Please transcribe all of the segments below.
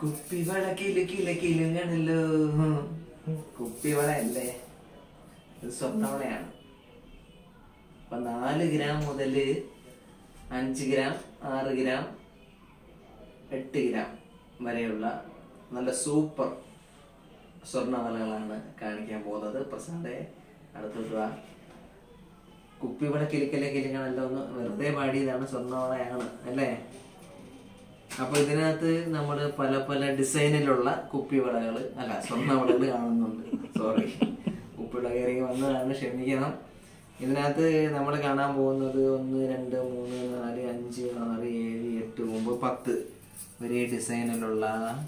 കുപ്പിവള കിലു കില കിലുങ്ങണല്ലോ കുപ്പിവള അല്ലേ ഇത് സ്വർണ്ണവളയാണ് അപ്പൊ നാല് ഗ്രാം മുതല് അഞ്ച് ഗ്രാം ആറ് ഗ്രാം എട്ട് ഗ്രാം വരെയുള്ള നല്ല സൂപ്പർ സ്വർണ്ണവലകളാണ് കാണിക്കാൻ പോകുന്നത് പ്രസാദെ അടുത്തോട്ട് വാ കുപ്പിവള കിലിക്കലെ കിലിങ്ങണല്ലോ ഒന്ന് വെറുതെ പാടിയതാണ് സ്വർണ്ണവളയാണ് അല്ലേ അപ്പൊ ഇതിനകത്ത് നമ്മൾ പല പല ഡിസൈനിലുള്ള കുപ്പിവളകൾ അല്ല സ്വർണ്ണവളകൾ കാണുന്നുണ്ട് സോറി കുപ്പിവള കയറി വന്നതാണ് ക്ഷമിക്കണം ഇതിനകത്ത് നമ്മൾ കാണാൻ പോകുന്നത് ഒന്ന് രണ്ട് മൂന്ന് നാല് അഞ്ച് ആറ് ഏഴ് എട്ട് ഒമ്പത് പത്ത് ഒരേ ഡിസൈനിലുള്ള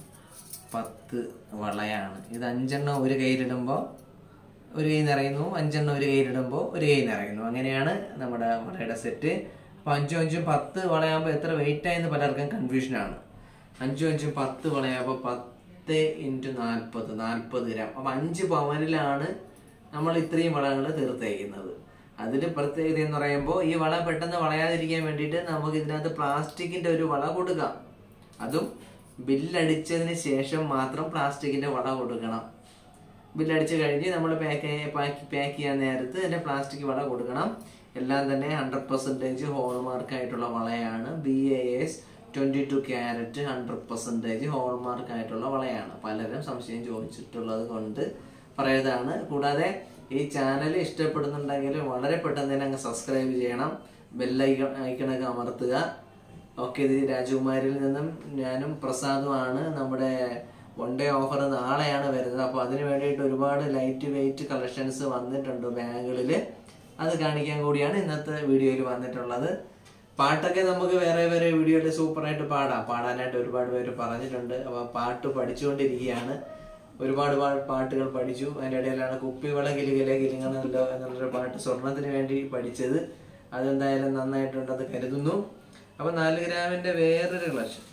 പത്ത് വളയാണ് ഇത് അഞ്ചെണ്ണം ഒരു കയ്യിലിടുമ്പോൾ ഒരു കൈ നിറയുന്നു അഞ്ചെണ്ണം ഒരു കയ്യിലിടുമ്പോൾ ഒരു കൈ നിറയുന്നു അങ്ങനെയാണ് നമ്മുടെ വളയുടെ സെറ്റ് അപ്പൊ അഞ്ചും അഞ്ചും പത്ത് വളയാകുമ്പോൾ എത്ര വെയിറ്റ് ആയെന്ന് പലർക്കും കൺഫ്യൂഷനാണ് അഞ്ചും അഞ്ചും പത്ത് വളയാകുമ്പോൾ പത്ത് ഇൻറ്റു നാൽപ്പത് നാൽപ്പത് ഗ്രാം അപ്പൊ അഞ്ച് പവനിലാണ് നമ്മൾ ഇത്രയും വളകൾ തീർത്തേക്കുന്നത് അതിൽ പ്രത്യേകത എന്ന് പറയുമ്പോൾ ഈ വള പെട്ടെന്ന് വളയാതിരിക്കാൻ വേണ്ടിയിട്ട് നമുക്ക് ഇതിനകത്ത് പ്ലാസ്റ്റിക്കിന്റെ ഒരു വള കൊടുക്കാം അതും ബില്ലടിച്ചതിന് ശേഷം മാത്രം പ്ലാസ്റ്റിക്കിന്റെ വള കൊടുക്കണം ബില്ലടിച്ച് കഴിഞ്ഞ് നമ്മൾ പാക്ക് പാക്ക് പാക്ക് ചെയ്യാൻ നേരത്ത് അതിന്റെ പ്ലാസ്റ്റിക് വള കൊടുക്കണം എല്ലാം തന്നെ ഹൺഡ്രഡ് പെർസെൻറ്റേജ് ഹോൾമാർക്ക് ആയിട്ടുള്ള വളയാണ് B A S twenty two carat hundred percentage hallmark ആയിട്ടുള്ള വളയാണ് പലരും സംശയം ചോദിച്ചിട്ടുള്ളത് കൊണ്ട് പറയുന്നതാണ് കൂടാതെ ഈ ചാനൽ ഇഷ്ടപ്പെടുന്നുണ്ടെങ്കിൽ വളരെ പെട്ടെന്ന് തന്നെ അങ്ങ് സബ്സ്ക്രൈബ് ചെയ്യണം ബെല്ലൈക്കൺ ഐക്കണൊക്കെ അമർത്തുക ഓക്കെ ഇത് രാജകുമാരിയിൽ നിന്നും ഞാനും പ്രസാദുമാണ് നമ്മുടെ വൺ ഡേ ഓഫർ നാളെയാണ് വരുന്നത് അപ്പോൾ അതിന് വേണ്ടിയിട്ട് ഒരുപാട് ലൈറ്റ് വെയിറ്റ് കളക്ഷൻസ് വന്നിട്ടുണ്ട് ബാഗുകളിൽ അത് കാണിക്കാൻ കൂടിയാണ് ഇന്നത്തെ വീഡിയോയിൽ വന്നിട്ടുള്ളത് പാട്ടൊക്കെ നമുക്ക് വേറെ വേറെ വീഡിയോയിൽ സൂപ്പറായിട്ട് പാടാം പാടാനായിട്ട് ഒരുപാട് പേര് പറഞ്ഞിട്ടുണ്ട് അപ്പോൾ പാട്ട് പഠിച്ചുകൊണ്ടിരിക്കുകയാണ് ഒരുപാട് പാ- പാട്ടുകൾ പഠിച്ചു അതിൻ്റെ ഇടയിലാണ് കുപ്പിവള കിലുകില കിലുങ്ങണല്ലോ എന്നുള്ളൊരു പാട്ട് സ്വർണത്തിന് വേണ്ടി പഠിച്ചത് അതെന്തായാലും നന്നായിട്ടുണ്ടെന്ന് കരുതുന്നു അപ്പൊ നാല് ഗ്രാമിന്റെ വേറൊരു കളക്ഷൻ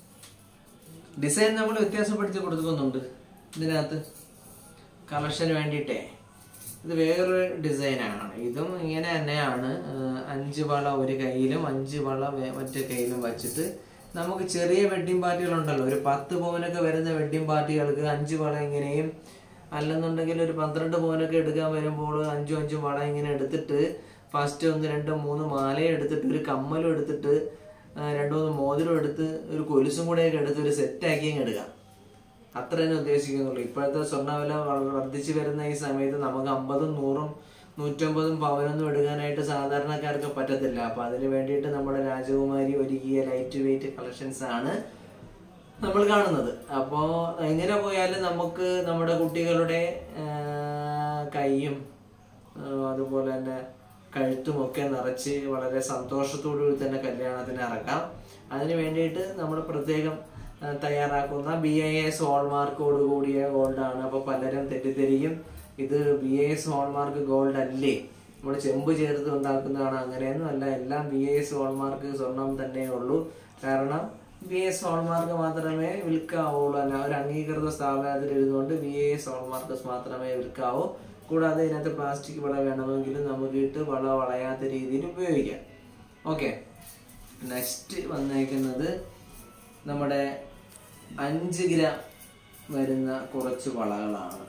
ഡിസൈൻ നമ്മൾ വ്യത്യാസപ്പെടുത്തി കൊടുക്കുന്നുണ്ട് ഇതിനകത്ത് കളക്ഷന് വേണ്ടിയിട്ടേ ഇത് വേറൊരു ഡിസൈനാണ് ഇതും ഇങ്ങനെ തന്നെയാണ് ഏഹ് അഞ്ച് വള ഒരു കയ്യിലും അഞ്ച് വള വേ- മറ്റേ കയ്യിലും വച്ചിട്ട് നമുക്ക് ചെറിയ വെഡ്ഡിംഗ് പാർട്ടികളുണ്ടല്ലോ ഒരു പത്ത് പവനൊക്കെ വരുന്ന വെഡ്ഡിംഗ് പാർട്ടികൾക്ക് അഞ്ച് വള ഇങ്ങനെയും അല്ലെന്നുണ്ടെങ്കിൽ ഒരു പന്ത്രണ്ട് പവനൊക്കെ എടുക്കാൻ വരുമ്പോൾ അഞ്ചും അഞ്ചും വള ഇങ്ങനെ എടുത്തിട്ട് ഫസ്റ്റ് ഒന്ന് രണ്ട് മൂന്ന് മാലയും എടുത്തിട്ട് ഒരു കമ്മലും എടുത്തിട്ട് ആ, രണ്ടു മൂന്ന് മോതിരം എടുത്ത് ഒരു കൊലുസും കൂടെയൊക്കെ എടുത്ത് ഒരു സെറ്റാക്കി അങ്ങ് എടുക്കാം അത്ര തന്നെ ഉദ്ദേശിക്കുന്നുള്ളൂ ഇപ്പോഴത്തെ സ്വർണ്ണവില വള- വർദ്ധിച്ചു വരുന്ന ഈ സമയത്ത് നമുക്ക് അമ്പതും നൂറും നൂറ്റമ്പതും പവനൊന്നും എടുക്കാനായിട്ട് സാധാരണക്കാർക്ക് പറ്റത്തില്ല അപ്പൊ അതിന് വേണ്ടിയിട്ട് നമ്മുടെ രാജകുമാരി ഒരുക്കിയ ലൈറ്റ് വെയിറ്റ് കളക്ഷൻസ് ആണ് നമ്മൾ കാണുന്നത് അപ്പോൾ എങ്ങനെ പോയാലും നമുക്ക് നമ്മുടെ കുട്ടികളുടെ ആ, കൈയും ആ, അതുപോലെ തന്നെ കഴുത്തും ഒക്കെ നിറച്ച് വളരെ സന്തോഷത്തോടു കൂടി തന്നെ കല്യാണത്തിന് ഇറക്കാം അതിന് വേണ്ടിയിട്ട് നമ്മൾ പ്രത്യേകം ആ, തയ്യാറാക്കുന്ന ബി ഐ എസ് ഹോൾമാർക്കോട് കൂടിയ ഗോൾഡാണ് അപ്പോൾ പലരും തെറ്റിദ്ധരിക്കും ഇത് B I S hallmark gold അല്ലേ നമ്മൾ ചെമ്പ് ചേർത്ത് ഉണ്ടാക്കുന്നതാണ് അങ്ങനെയൊന്നും അല്ല എല്ലാം ബി ഐ എസ് ഹോൾമാർക്ക് സ്വർണം തന്നെ ഉള്ളൂ കാരണം ബി എസ് ഹോൾമാർക്ക് മാത്രമേ വിൽക്കാവുള്ളൂ അല്ല ഒരു അംഗീകൃത സ്ഥാപനത്തിൽ എഴുതുകൊണ്ട് ബി എസ് ഹോൾമാർക്ക് മാത്രമേ വിൽക്കാവൂ കൂടാതെ ഇതിനകത്ത് പ്ലാസ്റ്റിക് വള വേണമെങ്കിൽ നമുക്ക് ഇട്ട് വള വളയാത്ത രീതിയിൽ ഉപയോഗിക്കാം ഓക്കെ നെക്സ്റ്റ് വന്നേക്കുന്നത് നമ്മുടെ അഞ്ച് ഗ്രാം വരുന്ന കുറച്ച് വളകളാണ്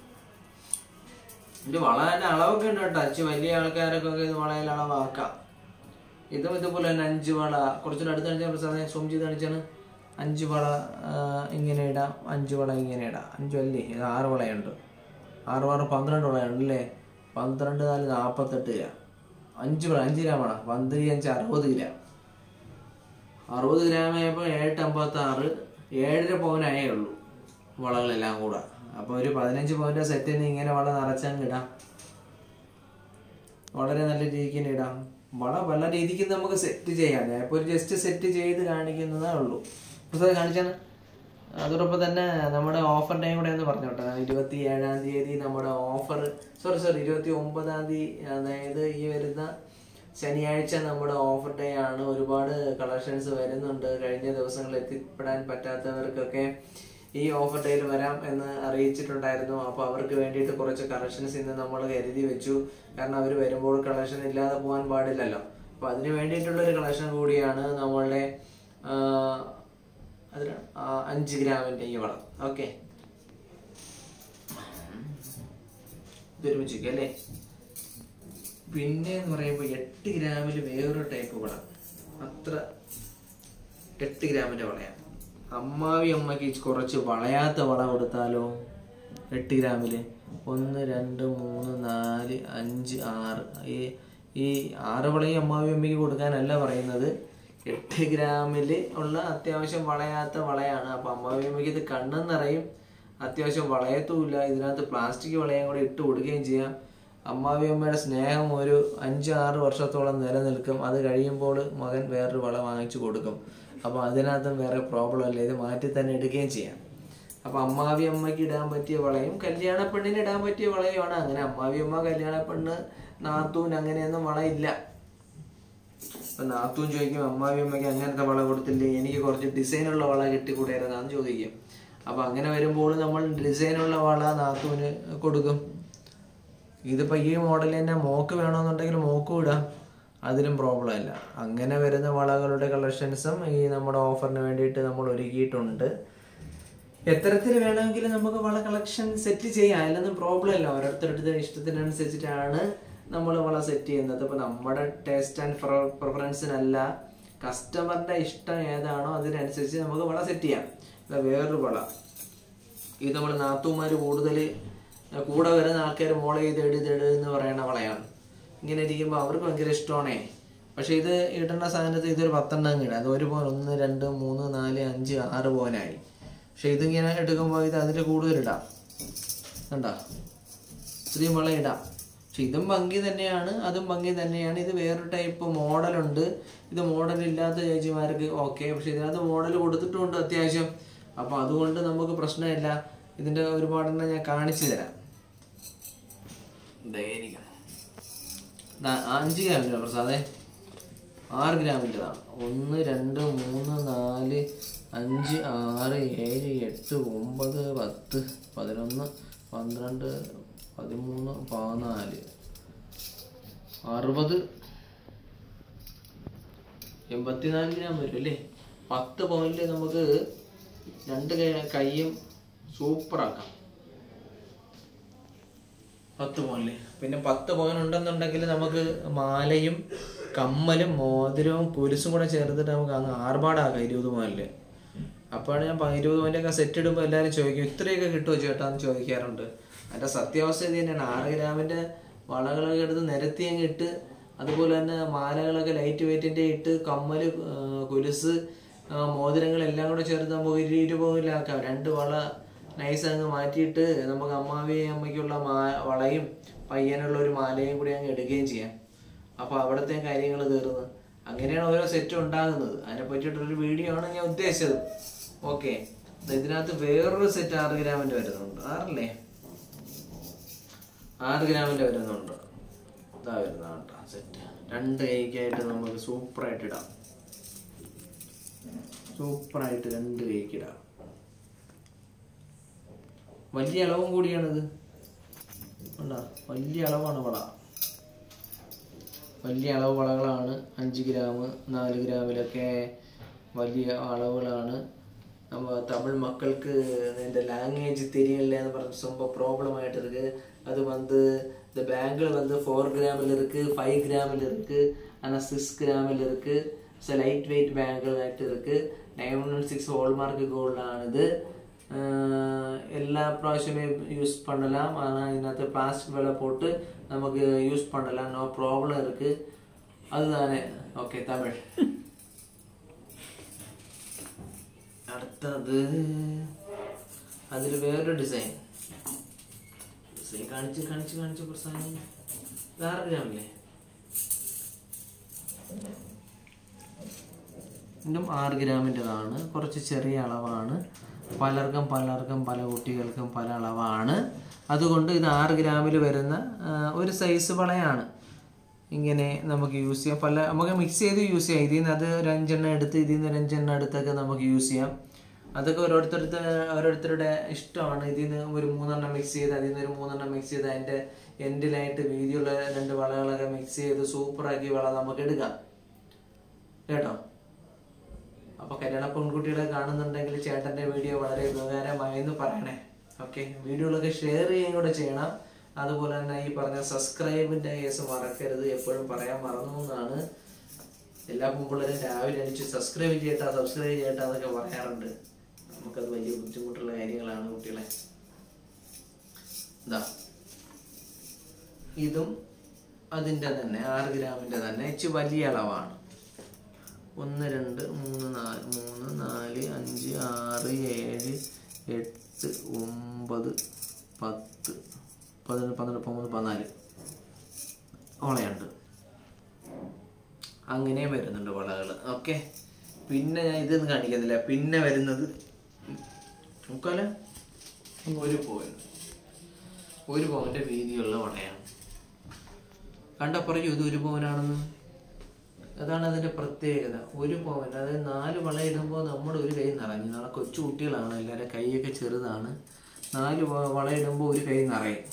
ഇത് വള തന്നെ അളവൊക്കെ ഉണ്ട് കേട്ടോ അച്ഛൻ വലിയ ആൾക്കാരൊക്കെ ഇത് വളയിൽ അളവാക്കാം ഇതും ഇതുപോലെ തന്നെ അഞ്ച് വള കുറച്ചുകൂടെ അടുത്ത് കാണിച്ചാൽ പ്രസാദം സൂം ചെയ്ത് കാണിച്ചാണ് അഞ്ച് വള ആ, ഇങ്ങനെ ഇടാം അഞ്ച് വള ഇങ്ങനെ ഇടാം അഞ്ചു അല്ലേ ഇത് ആറ് വളയുണ്ട് ആറ് ആറ് പന്ത്രണ്ട് വളയുണ്ട് അല്ലേ പന്ത്രണ്ട് നാല് നാൽപ്പത്തെട്ട് ഗ്രാം അഞ്ച് വള അഞ്ച് ഗ്രാമാണ് പന്ത്രണ്ട് അഞ്ച് അറുപത് ഗ്രാം അറുപത് ഗ്രാം ആയപ്പോൾ ഏഴ് അമ്പത്തി ആറ് ഏഴര പവനായേ ഉള്ളൂ വളകളെല്ലാം കൂടെ അപ്പോൾ ഒരു പതിനഞ്ച് പവൻ്റെ സെറ്റിന് ഇങ്ങനെ വള നിറച്ചങ്ങ് ഇടാം വളരെ നല്ല രീതിക്ക് തന്നെ ഇടാം വള പല രീതിക്ക് നമുക്ക് സെറ്റ് ചെയ്യാം ഞാനിപ്പോൾ ഒരു ജസ്റ്റ് സെറ്റ് ചെയ്ത് കാണിക്കുന്നതേ ഉള്ളൂ പുസ്തകം കാണിച്ചാണ് അതോടൊപ്പം തന്നെ നമ്മുടെ ഓഫർ ടൈം കൂടെ ഒന്ന് പറഞ്ഞോട്ടെ ഇരുപത്തി ഏഴാം തീയതി നമ്മുടെ ഓഫർ സോറി സോറി ഇരുപത്തി ഒമ്പതാം തീയതി അതായത് ഈ വരുന്ന ശനിയാഴ്ച നമ്മുടെ ഓഫർ ഡേ ആണ് ഒരുപാട് കളക്ഷൻസ് വരുന്നുണ്ട് കഴിഞ്ഞ ദിവസങ്ങളിൽ എത്തിപ്പെടാൻ പറ്റാത്തവർക്കൊക്കെ ഈ ഓഫർ ഡേയിൽ വരാം എന്ന് അറിയിച്ചിട്ടുണ്ടായിരുന്നു അപ്പോൾ അവർക്ക് വേണ്ടിയിട്ട് കുറച്ച് കളക്ഷൻസ് ഇന്ന് നമ്മൾ കരുതി വെച്ചു കാരണം അവർ വരുമ്പോൾ കളക്ഷൻ ഇല്ലാതെ പോകാൻ പാടില്ലല്ലോ അപ്പോൾ അതിന് വേണ്ടിയിട്ടുള്ള ഒരു കളക്ഷൻ കൂടിയാണ് നമ്മളുടെ ആ, അതിന് ആ, അഞ്ച് ഗ്രാമിന്റെ ഈ വള ഓക്കെ ഇതൊരുമിച്ച് വെക്കാം അല്ലേ പിന്നെ എന്ന് പറയുമ്പോൾ എട്ട് ഗ്രാമിൽ വേറൊരു ടൈപ്പ് വള അത്ര എട്ട് ഗ്രാമിന്റെ വളയാണ് അമ്മാവി അമ്മയ്ക്ക് കുറച്ച് വളയാത്ത വള കൊടുത്താലോ എട്ട് ഗ്രാമില് ഒന്ന് രണ്ട് മൂന്ന് നാല് അഞ്ച് ആറ് ഈ ഈ ആറ് വളയും അമ്മാവി അമ്മയ്ക്ക് കൊടുക്കാനല്ല പറയുന്നത് എട്ട് ഗ്രാമില് ഉള്ള അത്യാവശ്യം വളയാത്ത വളയാണ് അപ്പൊ അമ്മാവി അമ്മയ്ക്ക് ഇത് കണ്ണെന്ന് നിറയും അത്യാവശ്യം വളയത്തുമില്ല ഇതിനകത്ത് പ്ലാസ്റ്റിക് വളയം കൂടെ ഇട്ട് കൊടുക്കുകയും ചെയ്യാം അമ്മാവി അമ്മയുടെ സ്നേഹം ഒരു അഞ്ച് ആറ് വർഷത്തോളം നിലനിൽക്കും അത് കഴിയുമ്പോൾ മകൻ വേറൊരു വള വാങ്ങിച്ചു കൊടുക്കും അപ്പോൾ അതിനകത്തും വേറെ പ്രോബ്ലം അല്ല ഇത് മാറ്റി തന്നെ എടുക്കുകയും ചെയ്യാം അപ്പൊ അമ്മാവി അമ്മയ്ക്ക് ഇടാൻ പറ്റിയ വളയും കല്യാണ പെണ്ണിന് ഇടാൻ പറ്റിയ വളയുമാണ് അങ്ങനെ അമ്മാവി അമ്മ കല്യാണ പെണ്ണ് നാത്തൂൻ അങ്ങനെയൊന്നും വളയില്ല അപ്പൊ നാത്തൂൻ ചോദിക്കും അമ്മാവി അമ്മയ്ക്ക് അങ്ങനത്തെ വള കൊടുത്തില്ലേ എനിക്ക് കുറച്ച് ഡിസൈനുള്ള വള കിട്ടിക്കൂടായിരുന്നാന്ന് ചോദിക്കും അപ്പൊ അങ്ങനെ വരുമ്പോൾ നമ്മൾ ഡിസൈനുള്ള വള നാത്തൂന് കൊടുക്കും ഇതിപ്പോ ഈ മോഡൽ തന്നെ മോക്ക് വേണമെന്നുണ്ടെങ്കിൽ മോക്കും ഇടാം അതിലും പ്രോബ്ലം ഇല്ല അങ്ങനെ വരുന്ന വളകളുടെ കളക്ഷൻസും ഈ നമ്മുടെ ഓഫറിന് വേണ്ടിയിട്ട് നമ്മൾ ഒരുക്കിയിട്ടുണ്ട് എത്തരത്തിൽ വേണമെങ്കിലും നമുക്ക് വള കളക്ഷൻ സെറ്റ് ചെയ്യാം അതിലൊന്നും പ്രോബ്ലം ഇല്ല ഓരോരുത്തരുടെ ഇഷ്ടത്തിനനുസരിച്ചിട്ടാണ് നമ്മൾ വള സെറ്റ് ചെയ്യുന്നത് ഇപ്പൊ നമ്മുടെ ടേസ്റ്റ് ആൻഡ് പ്രിഫറൻസിനല്ല കസ്റ്റമറിന്റെ ഇഷ്ടം ഏതാണോ അതിനനുസരിച്ച് നമുക്ക് വള സെറ്റ് ചെയ്യാം ഇതാ വേറൊരു വള ഇത് നമ്മൾ നാത്തൂമാര് കൂടുതൽ കൂടെ വരുന്ന ആൾക്കാർ മോളെ ഇത് എട് ഇത് എട് എന്ന് പറയുന്ന വളയാണ് ഇങ്ങനെ ഇരിക്കുമ്പോൾ അവർക്ക് ഭയങ്കര ഇഷ്ടമാണേ പക്ഷെ ഇത് ഇടേണ്ട സാധനത്ത് ഇതൊരു പത്തെണ്ണം ഇടാം അത് ഒരു പോൻ ഒന്ന് രണ്ട് മൂന്ന് നാല് അഞ്ച് ആറ് പോനായി പക്ഷെ ഇതിങ്ങനെ എടുക്കുമ്പോൾ ഇത് അതിൽ കൂടുതൽ ഇടാം കണ്ടോ ഇത്രയും വള ഇടാം പക്ഷെ ഇതും ഭംഗി തന്നെയാണ് അതും ഭംഗി തന്നെയാണ് ഇത് വേറൊരു ടൈപ്പ് മോഡലുണ്ട് ഇത് മോഡൽ ഇല്ലാത്ത ചേച്ചിമാർക്ക് ഓക്കെ പക്ഷെ ഇതിനകത്ത് മോഡൽ കൊടുത്തിട്ടുണ്ട് അത്യാവശ്യം അപ്പൊ അതുകൊണ്ട് നമുക്ക് പ്രശ്നമില്ല ഇതിന്റെ ഒരുപാടെണ്ണം ഞാൻ കാണിച്ചു തരാം ദയനിക അഞ്ച് ഗ്രാമിൻ്റെ പ്രസാദേ ആറ് ഗ്രാമിൻ്റെതാണ് ഒന്ന് രണ്ട് മൂന്ന് നാല് അഞ്ച് ആറ് ഏഴ് എട്ട് ഒമ്പത് പത്ത് പതിനൊന്ന് പന്ത്രണ്ട് പതിമൂന്ന് പതിനാല് അറുപത് എൺപത്തിനാല് ഗ്രാം വരും അല്ലേ പത്ത് പോയിന്റ് നമുക്ക് രണ്ട് കൈ- കൈയും സൂപ്പറാക്കാം പത്ത് പോയിന്റ് പിന്നെ പത്ത് പോയിന്റ് ഉണ്ടെന്നുണ്ടെങ്കിൽ നമുക്ക് മാലയും കമ്മലും മോതിരവും കുരിശും കൂടെ ചേർത്തിട്ട് നമുക്ക് അങ്ങ് ആർഭാടാക്കാം ഇരുപത് പോയിന്റ് അപ്പോഴാണ് ഞാൻ പ- ഇരുപത് പോയിന്റ് ഒക്കെ സെറ്റ് ഇടുമ്പോൾ എല്ലാവരും ചോദിക്കും ഇത്രയൊക്കെ കിട്ടുമോ ചേട്ടാ എന്ന് ചോദിക്കാറുണ്ട് അതിന്റെ സത്യാവസ്ഥ ഇത് തന്നെയാണ് ആറ് ഗ്രാമിന്റെ വളകളൊക്കെ എടുത്ത് നിരത്തി അങ്ങ് ഇട്ട് അതുപോലെ തന്നെ മാലകളൊക്കെ ലൈറ്റ് വെയിറ്റിന്റെ ഇട്ട് കമ്മല് ആ, കുലുസ് ആ, മോതിരങ്ങളെല്ലാം കൂടെ ചേർത്ത് നമുക്ക് ഒരു ഇരുപതിലാക്കാം രണ്ട് വള നൈസ് അങ്ങ് മാറ്റിയിട്ട് നമുക്ക് അമ്മാവി അമ്മയ്ക്കുള്ള മാ വളയും പയ്യനുള്ള ഒരു മാലയും കൂടി അങ്ങ് എടുക്കുകയും ചെയ്യാം അപ്പൊ അവിടുത്തെ കാര്യങ്ങൾ തീർന്ന് അങ്ങനെയാണ് ഓരോ സെറ്റും ഉണ്ടാകുന്നത് അതിനെ പറ്റിയിട്ടൊരു വീഡിയോ ആണ് ഞാൻ ഉദ്ദേശിച്ചത് ഓക്കെ ഇതിനകത്ത് വേറൊരു സെറ്റ് ആറ് ഗ്രാമിന്റെ വരുന്നുണ്ട് ആറല്ലേ ആറ് ഗ്രാമിന്റെ വരുന്നുണ്ട് ഇതാ വരുന്ന കേട്ടോ സെറ്റ് രണ്ട് കൈക്കായിട്ട് നമുക്ക് സൂപ്പറായിട്ട് ഇടാം സൂപ്പറായിട്ട് രണ്ട് കൈക്ക് ഇടാം വലിയ അളവും കൂടിയാണിത് കണ്ടോ വലിയ അളവാണ് വള വലിയ അളവ് വളകളാണ് അഞ്ച് ഗ്രാം നാല് ഗ്രാമിലൊക്കെ വലിയ അളവുകളാണ് நம்ம தமிழ் மக்களுக்கு இந்த லாங்குவேஜ் தெரியல എന്ന് പറഞ്ഞ ரொம்ப ப்ராப்ளம் ஆயிட்டு இருக்கு அது வந்து இந்த பேங்கில் வந்து ஃபோர் கிராமில் இருக்கு ஃபைவ் கிராமில் இருக்கு ஆனால் சிக்ஸ் கிராமில் இருக்கு ஸோ லைட் வெயிட் பேங்கிள் ஆகிட்டு இருக்கு நைன் ஒன் சிக்ஸ் ஹோல்மார்க் கோல்டானது எல்லா ப்ராവശ്யமே யூஸ் பண்ணலாம் ஆனால் ഇതിനകത്ത് പ്ലാസ്റ്റിക് വില போட்டு നമുക്ക് യൂസ് பண்ணலாம் நோ ப்ராப்ளம் இருக்கு அதுதானே ஓகே தமிழ் അടുത്തത് അതിൽ വേറൊരു ഡിസൈൻ ഡിസൈൻ കാണിച്ച് കാണിച്ച് കാണിച്ച് പ്രസാദം വേറെ ഗ്രാമില്ലേ ഇതും ആറ് ഗ്രാമിൻ്റെതാണ് കുറച്ച് ചെറിയ അളവാണ് പലർക്കും പലർക്കും പല കുട്ടികൾക്കും പല അളവാണ് അതുകൊണ്ട് ഇത് ആറ് ഗ്രാമിൽ വരുന്ന ആ, ഒരു സൈസ് വളയാണ് ഇങ്ങനെ നമുക്ക് യൂസ് ചെയ്യാം പല നമുക്ക് മിക്സ് ചെയ്ത് യൂസ് ചെയ്യാം ഇതിൽ നിന്ന് അത് ഒരു അഞ്ചെണ്ണം എടുത്ത് ഇതിൽ നിന്ന് ഒരു അഞ്ചെണ്ണം എടുത്തൊക്കെ നമുക്ക് യൂസ് ചെയ്യാം അതൊക്കെ ഓരോരുത്തരുടെ ഓരോരുത്തരുടെ ഇഷ്ടമാണ് ഇതിൽ നിന്ന് ഒരു മൂന്നെണ്ണം മിക്സ് ചെയ്ത് അതിൽ നിന്ന് ഒരു മൂന്നെണ്ണം മിക്സ് ചെയ്ത് അതിൻ്റെ എൻഡിലായിട്ട് വീതിയുള്ള രണ്ട് വളകളൊക്കെ മിക്സ് ചെയ്ത് സൂപ്പറാക്കി വള നമുക്ക് എടുക്കാം കേട്ടോ അപ്പോൾ കല്യാണ പെൺകുട്ടികളെ കാണുന്നുണ്ടെങ്കിൽ ചേട്ടൻ്റെ വീഡിയോ വളരെ ഉപകാരമായെന്ന് പറയണേ ഓക്കെ വീഡിയോകളൊക്കെ ഷെയർ ചെയ്യുകയും കൂടെ ചെയ്യണം അതുപോലെ തന്നെ ഈ പറഞ്ഞ സബ്സ്ക്രൈബിൻ്റെ കേസ് മറക്കരുത് എപ്പോഴും പറയാൻ മറന്നു എന്നാണ് എല്ലാ പെൺപിള്ളേരും രാവിലെ എണീച്ച് സബ്സ്ക്രൈബ് ചെയ്യട്ടാ സബ്സ്ക്രൈബ് ചെയ്യട്ടാ എന്നൊക്കെ പറയാറുണ്ട് നമുക്കത് വലിയ ബുദ്ധിമുട്ടുള്ള കാര്യങ്ങളാണ് കുട്ടികളെ ഇതാ ഇതും അതിൻ്റെ തന്നെ ആറ് ഗ്രാമിൻ്റെ തന്നെ ഇച്ചിരി വലിയ അളവാണ് ഒന്ന് രണ്ട് മൂന്ന് നാല് മൂന്ന് നാല് അഞ്ച് ആറ് ഏഴ് എട്ട് ഒമ്പത് പത്ത് പതിനൊന്ന് പന്ത്രണ്ട് പതിമൂന്ന് പതിനാല് ഓളയുണ്ട് അങ്ങനെ വരുന്നുണ്ട് വളകൾ ഓക്കെ പിന്നെ ഞാൻ ഇതൊന്നും കാണിക്കുന്നില്ല പിന്നെ വരുന്നത് മുക്കാല ഒരു പോയിന്റ് ഒരു പവന്റെ വീതിയുള്ള വളയാണ് കണ്ട പറയൂ ഇത് ഒരു പവനാണെന്ന് അതാണ് അതിന്റെ പ്രത്യേകത ഒരു പവൻ അതായത് നാല് വള ഇടുമ്പോൾ നമ്മുടെ ഒരു കൈ നിറഞ്ഞു നാളെ കൊച്ചു കുട്ടികളാണ് എല്ലാവരുടെ കൈയൊക്കെ ചെറുതാണ് നാല് വ- വള ഇടുമ്പോൾ ഒരു കൈ നിറയും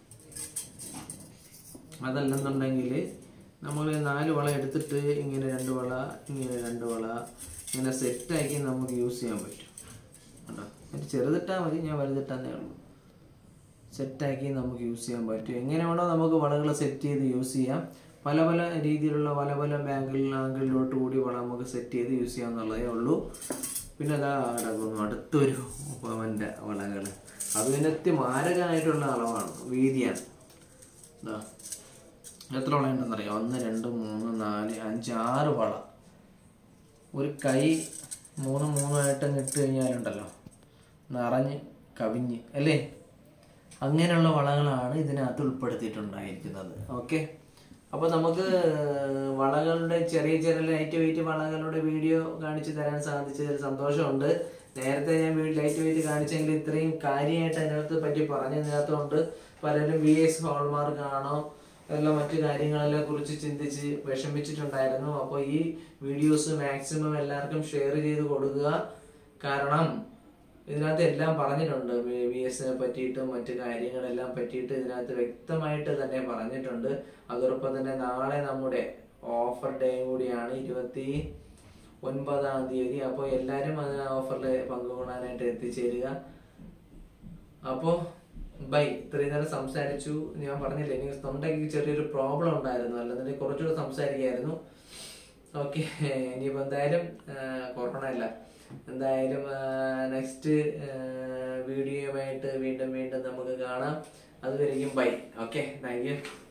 അതല്ലെന്നുണ്ടെങ്കിൽ നമ്മൾ നാല് വള എടുത്തിട്ട് ഇങ്ങനെ രണ്ട് വള ഇങ്ങനെ രണ്ട് വള ഇങ്ങനെ സെറ്റാക്കി നമുക്ക് യൂസ് ചെയ്യാൻ പറ്റും കേട്ടോ എന്നിട്ട് ചെറുതിട്ടാൽ മതി ഞാൻ വലുതിട്ടാന്നേ ഉള്ളൂ സെറ്റാക്കി നമുക്ക് യൂസ് ചെയ്യാൻ പറ്റും എങ്ങനെ വേണോ നമുക്ക് വളകൾ സെറ്റ് ചെയ്ത് യൂസ് ചെയ്യാം പല പല രീതിയിലുള്ള പല പല ബാങ്കിൾ ആംഗിളിലോട്ട് കൂടി വള നമുക്ക് സെറ്റ് ചെയ്ത് യൂസ് ചെയ്യാമെന്നുള്ളതേ ഉള്ളൂ പിന്നെ അതാ കിടക്കുന്നു അടുത്തൊരു പവൻ്റെ വളകൾ അത് പിന്നെ മാരകമായിട്ടുള്ള അളവാണ് വീതിയാണ് ഇതാ എത്ര വള ഉണ്ടെന്നറിയാം ഒന്ന് രണ്ട് മൂന്ന് നാല് അഞ്ച് ആറ് വള ഒരു കൈ മൂന്ന് മൂന്നായിട്ട് ഇട്ട് കഴിഞ്ഞാലുണ്ടല്ലോ നിറഞ്ഞ് കവിഞ്ഞ് അല്ലേ അങ്ങനെയുള്ള വളകളാണ് ഇതിനകത്ത് ഉൾപ്പെടുത്തിയിട്ടുണ്ടായിരിക്കുന്നത് ഓക്കെ അപ്പോൾ നമുക്ക് വളകളുടെ ചെറിയ ചെറിയ ലൈറ്റ് വെയിറ്റ് വളകളുടെ വീഡിയോ കാണിച്ചു തരാൻ സാധിച്ചതിൽ സന്തോഷമുണ്ട് നേരത്തെ ഞാൻ ലൈറ്റ് വെയിറ്റ് കാണിച്ചെങ്കിൽ ഇത്രയും കാര്യമായിട്ട് അതിനകത്ത് പറ്റി പറഞ്ഞതിനകത്തുകൊണ്ട് പലരും വി എസ് ഹോൾമാർക്ക് ആണോ എല്ലാം മറ്റു കാര്യങ്ങളെല്ലാം കുറിച്ച് ചിന്തിച്ച് വിഷമിച്ചിട്ടുണ്ടായിരുന്നു അപ്പോൾ ഈ വീഡിയോസ് മാക്സിമം എല്ലാവർക്കും ഷെയർ ചെയ്ത് കൊടുക്കുക കാരണം ഇതിനകത്ത് എല്ലാം പറഞ്ഞിട്ടുണ്ട് ബി എസിനെ പറ്റിയിട്ടും മറ്റു കാര്യങ്ങളെല്ലാം പറ്റിയിട്ട് ഇതിനകത്ത് വ്യക്തമായിട്ട് തന്നെ പറഞ്ഞിട്ടുണ്ട് അതോടൊപ്പം തന്നെ നാളെ നമ്മുടെ ഓഫർ ഡേ കൂടിയാണ് ഇരുപത്തി ഒൻപതാം തീയതി അപ്പോൾ എല്ലാവരും അത് ഓഫറിൽ പങ്കുകൊള്ളാനായിട്ട് എത്തിച്ചേരുക അപ്പോൾ ബൈ ഇത്രയും നേരം സംസാരിച്ചു ഞാൻ പറഞ്ഞില്ലേ എനിക്ക് തൊണ്ടയ്ക്ക് ചെറിയൊരു പ്രോബ്ലം ഉണ്ടായിരുന്നു അല്ലെന്നുണ്ടെങ്കിൽ കുറച്ചുകൂടെ സംസാരിക്കായിരുന്നു ഓക്കെ ഇനിയിപ്പോൾ എന്തായാലും കൊറോണ അല്ല എന്തായാലും നെക്സ്റ്റ് വീഡിയോയുമായിട്ട് വീണ്ടും വീണ്ടും നമുക്ക് കാണാം അതുവരെയും ബൈ ഓക്കെ താങ്ക് യു